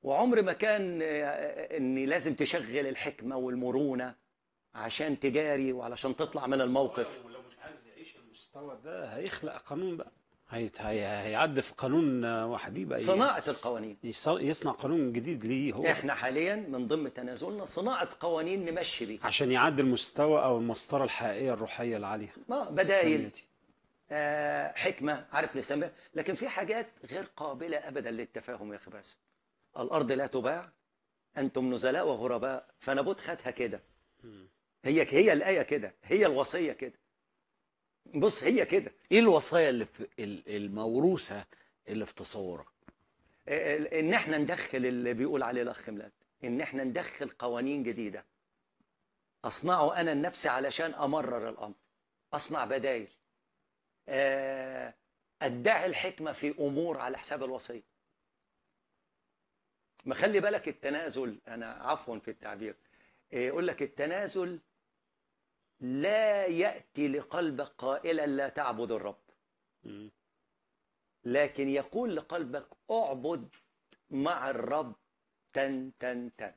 وعمر ما كان آه، ان لازم تشغل الحكمه والمرونه عشان تجاري وعلشان تطلع من الموقف ولو مش عايز يعيش المستوى ده هيخلق قانون بقى هيت- هي- هيعدي في قانون آه، وحدي بقى ي- صناعه القوانين يص- يصنع قانون جديد ليه هو احنا حاليا من ضمن تنازلنا صناعه قوانين نمشي بيها عشان يعدي المستوى او المسطره الحقيقيه الروحيه العاليه ما السامية بدايل دي. آه حكمه عارف نسميها لكن في حاجات غير قابله ابدا للتفاهم يا اخي باسم الارض لا تباع انتم نزلاء وغرباء فنبوت خدها كده مم. هي هي الايه كده هي الوصيه كده بص هي كده ايه الوصايا اللي في ال- الموروثه اللي في تصورك آه، ان احنا ندخل اللي بيقول عليه الاخ ميلاد ان احنا ندخل قوانين جديده اصنعه انا لنفسي علشان امرر الامر اصنع بدايل آه، ادعي الحكمه في امور على حساب الوصيه ما خلي بالك التنازل انا عفوا في التعبير آه، يقول لك التنازل لا ياتي لقلبك قائلا لا تعبد الرب مم. لكن يقول لقلبك اعبد مع الرب تن تن تن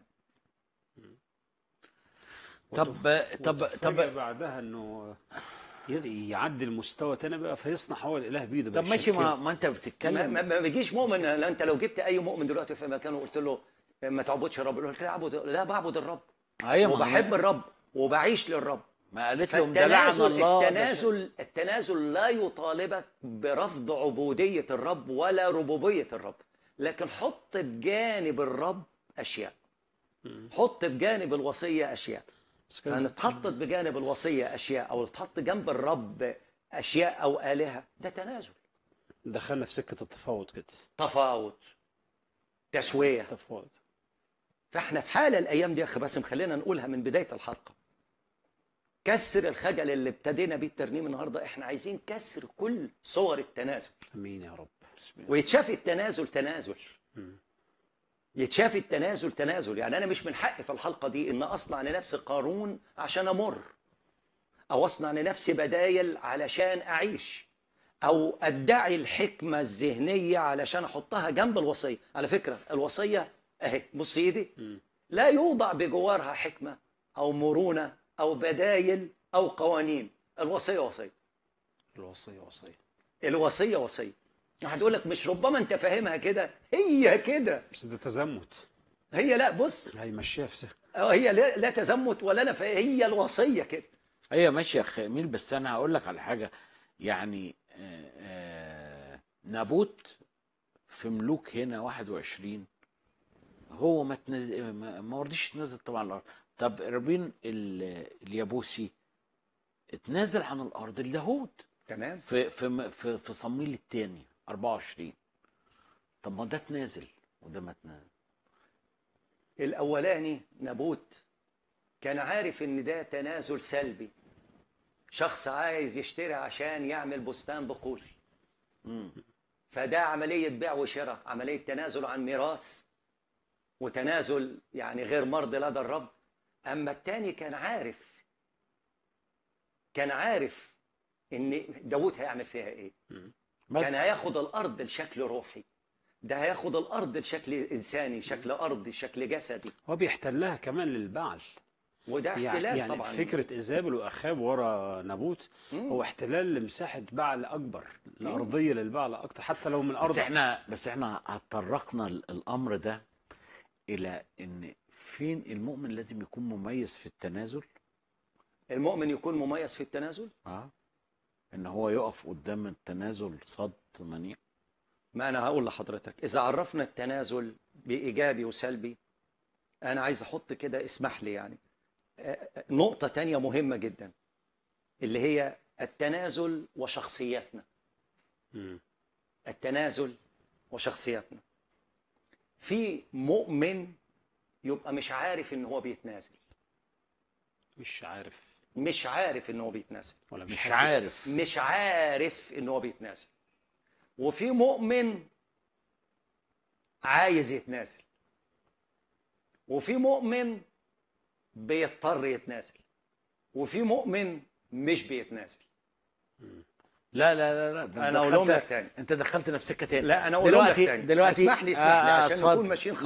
طب طب وتفاجأ طب بعدها انه ي- يعدي المستوى تاني بقى فيصنع هو الاله بايده طب بقى ماشي ما, يشكله. ما انت ما, بتتكلم ما, ما بيجيش مؤمن لا انت لو جبت اي مؤمن دلوقتي في مكان وقلت له ما تعبدش الرب يقول لك لا اعبد لا بعبد الرب ايوه ما وبحب هو- الرب وبعيش للرب ما قالت لهم ده لعن فالتنازل الله ده التنازل التنازل لا يطالبك برفض عبودية الرب ولا ربوبية الرب لكن حط بجانب الرب أشياء مم. حط بجانب الوصية أشياء بس كده فان اتحطت بجانب الوصية أشياء أو اتحط جنب الرب أشياء أو آلهة ده تنازل دخلنا في سكه التفاوض كده تفاوض تسوية تفاوض فاحنا في حالة الأيام دي يا أخي باسم خلينا نقولها من بداية الحلقة كسر الخجل اللي ابتدينا بيه الترنيم النهارده احنا عايزين كسر كل صور التنازل امين يا رب بسم الله ويتشاف التنازل تنازل مم. يتشاف التنازل تنازل يعني انا مش من حقي في الحلقه دي ان اصنع لنفسي قارون عشان امر او اصنع لنفسي بدايل علشان اعيش او ادعي الحكمه الذهنيه علشان احطها جنب الوصيه على فكره الوصيه اهي بص ايدي مم. لا يوضع بجوارها حكمه او مرونه او بدايل او قوانين الوصيه وصيه الوصيه وصيه الوصيه وصيه هتقول لك مش ربما انت فاهمها كده هي كده بس ده تزمت هي لا بص هيمشيها في سكه اه هي لا, لا تزمت ولا انا فا- هي الوصيه كده هي ماشيه يا اخ اميل بس انا هقول لك على حاجه يعني آه، آه، نابوت في ملوك هنا 21 هو ما تنز... ما ما رضيش يتنازل طبعا عن الارض طب ربين ال... اليابوسي اتنازل عن الارض اليهود تمام في في في, في صمويل الثاني 24 طب ما ده تنازل وده ما تنازل الاولاني نابوت كان عارف ان ده تنازل سلبي شخص عايز يشتري عشان يعمل بستان بقول مم. فده عمليه بيع وشراء عمليه تنازل عن ميراث وتنازل يعني غير مرضي لدى الرب اما التاني كان عارف كان عارف ان داود هيعمل فيها ايه بس كان هياخد الارض لشكل روحي ده هياخد الارض لشكل انساني شكل ارضي شكل جسدي هو بيحتلها كمان للبعل وده يعني, احتلال يعني طبعا فكره ايزابل واخاب ورا نابوت مم. هو احتلال لمساحه بعل اكبر الارضيه للبعل اكتر حتى لو من بس ارض احنا بس احنا اتطرقنا ال- الامر ده الى ان فين المؤمن لازم يكون مميز في التنازل المؤمن يكون مميز في التنازل اه ان هو يقف قدام التنازل صد منيع ما انا هقول لحضرتك اذا عرفنا التنازل بايجابي وسلبي انا عايز احط كده اسمح لي يعني آه، آه، نقطه تانية مهمه جدا اللي هي التنازل وشخصيتنا مم. التنازل وشخصيتنا في مؤمن يبقى مش عارف ان هو بيتنازل مش عارف مش عارف ان هو بيتنازل ولا مش حاسس. عارف. مش عارف ان هو بيتنازل وفي مؤمن عايز يتنازل وفي مؤمن بيضطر يتنازل وفي مؤمن مش بيتنازل لا لا لا لا ده أنا أنت أقولهم دخلت- لك تاني. انت دخلتني في سكه تاني لا انا اقول لك دلوقتي تاني دلوقتي اسمح لي اسمح لي عشان اتفضل. نكون ماشيين خط